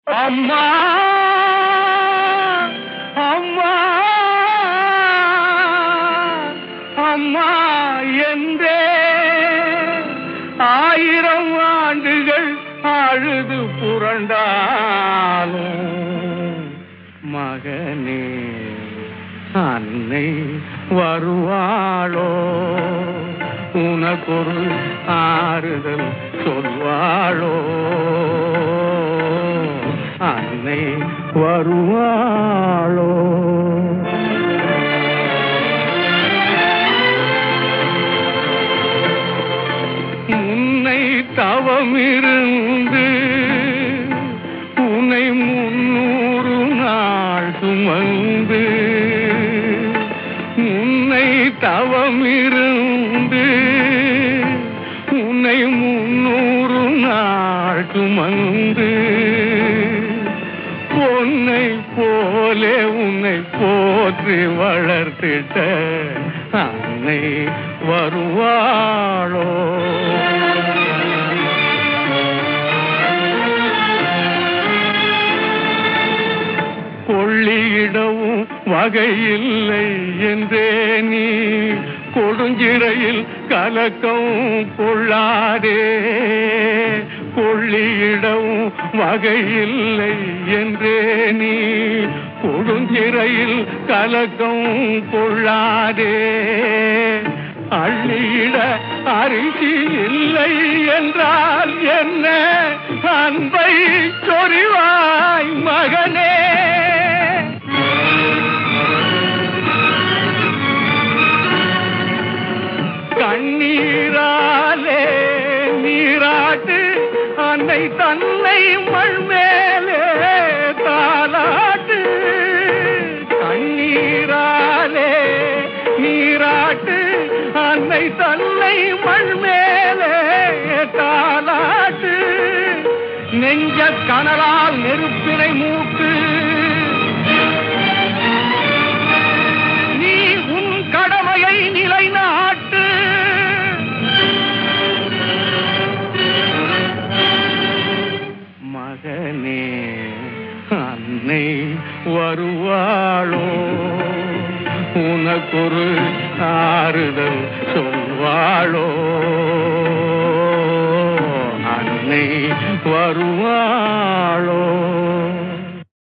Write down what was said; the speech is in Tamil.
அம்மா அம்மா அம்மா என்றே ஆயிரம் ஆண்டுகள் அழுது புரண்டாலும் மகனே அன்னை வருவாளோ உனக்கொரு ஆறுதல் சொல்வாளோ அன்னை வருவாளோ உன்னை தவமிருந்து உன்னை முன்னூறு நாள் சுமந்து உன்னை தவமிருந்து உன்னை முன்னூறு நாள் சுமந்து பொன்னை போலே உன்னை போற்றி வளர்த்திட்ட அன்னை வருவாளோ கொள்ளியிடவும் வகையில்லை என்றே நீ கொடுஞ்சிறையில் கலக்கம் கொள்ளாதே கொள்ளியிடவும் வகையில்லை என்றே நீ கொடுஞ்சிறையில் கலக்கம் கொள்ளாதே அள்ளியிட அரிசி இல்லை என்றால் என்ன அன்பை சொறிவாய் மகனே கண்ணீராலே நீராட்டு அன்னை தன்னை மண் மேலே தாலாட்டு கண்ணீராலே நீராட்டு அன்னை தன்னை மண் மேலே தாலாட்டு நெஞ்ச கனலால் நெருப்பினை மூட்டு நீ உன் கடமையை நிலைநாட்டு மகனே அன்னை வருவாளோ உனக்கொரு ஆறுதல் சொல்வாளோ அன்னை வருவாளோ